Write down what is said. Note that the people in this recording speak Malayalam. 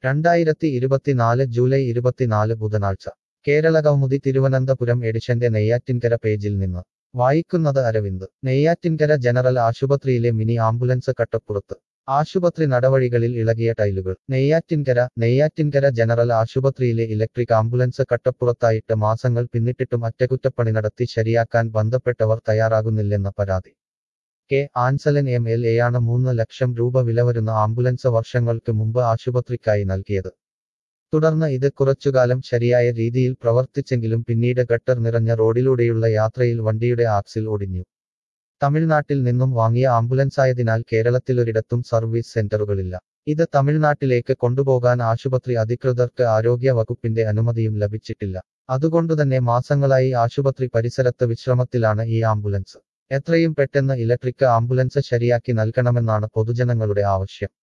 രണ്ടായിരത്തി ഇരുപത്തിനാല് ജൂലൈ ഇരുപത്തിനാല് ബുധനാഴ്ച കേരള കൗമുദി തിരുവനന്തപുരം എഡിഷന്റെ നെയ്യാറ്റിൻകര പേജിൽ നിന്ന് വായിക്കുന്നത് അരവിന്ദ് നെയ്യാറ്റിൻകര ജനറൽ ആശുപത്രിയിലെ മിനി ആംബുലൻസ് കട്ടപ്പുറത്ത് ആശുപത്രി നടവഴികളിൽ ഇളകിയ ടൈലുകൾ നെയ്യാറ്റിൻകര നെയ്യാറ്റിൻകര ജനറൽ ആശുപത്രിയിലെ ഇലക്ട്രിക് ആംബുലൻസ് കട്ടപ്പുറത്തായിട്ട് മാസങ്ങൾ പിന്നിട്ടിട്ടും അറ്റകുറ്റപ്പണി നടത്തി ശരിയാക്കാൻ ബന്ധപ്പെട്ടവർ തയ്യാറാകുന്നില്ലെന്ന പരാതി കെ ആൻസലൻ എം എൽ എയാണ് മൂന്ന് ലക്ഷം രൂപ വില വരുന്ന ആംബുലൻസ് വർഷങ്ങൾക്ക് മുമ്പ് ആശുപത്രിക്കായി നൽകിയത് തുടർന്ന് ഇത് കുറച്ചുകാലം ശരിയായ രീതിയിൽ പ്രവർത്തിച്ചെങ്കിലും പിന്നീട് ഗട്ടർ നിറഞ്ഞ റോഡിലൂടെയുള്ള യാത്രയിൽ വണ്ടിയുടെ ആക്സിൽ ഒടിഞ്ഞു തമിഴ്നാട്ടിൽ നിന്നും വാങ്ങിയ ആംബുലൻസായതിനാൽ കേരളത്തിലൊരിടത്തും സർവീസ് സെന്ററുകളില്ല ഇത് തമിഴ്നാട്ടിലേക്ക് കൊണ്ടുപോകാൻ ആശുപത്രി അധികൃതർക്ക് ആരോഗ്യ വകുപ്പിന്റെ അനുമതിയും ലഭിച്ചിട്ടില്ല അതുകൊണ്ടുതന്നെ മാസങ്ങളായി ആശുപത്രി പരിസരത്ത് വിശ്രമത്തിലാണ് ഈ ആംബുലൻസ് എത്രയും പെട്ടെന്ന് ഇലക്ട്രിക് ആംബുലൻസ് ശരിയാക്കി നൽകണമെന്നാണ് പൊതുജനങ്ങളുടെ ആവശ്യം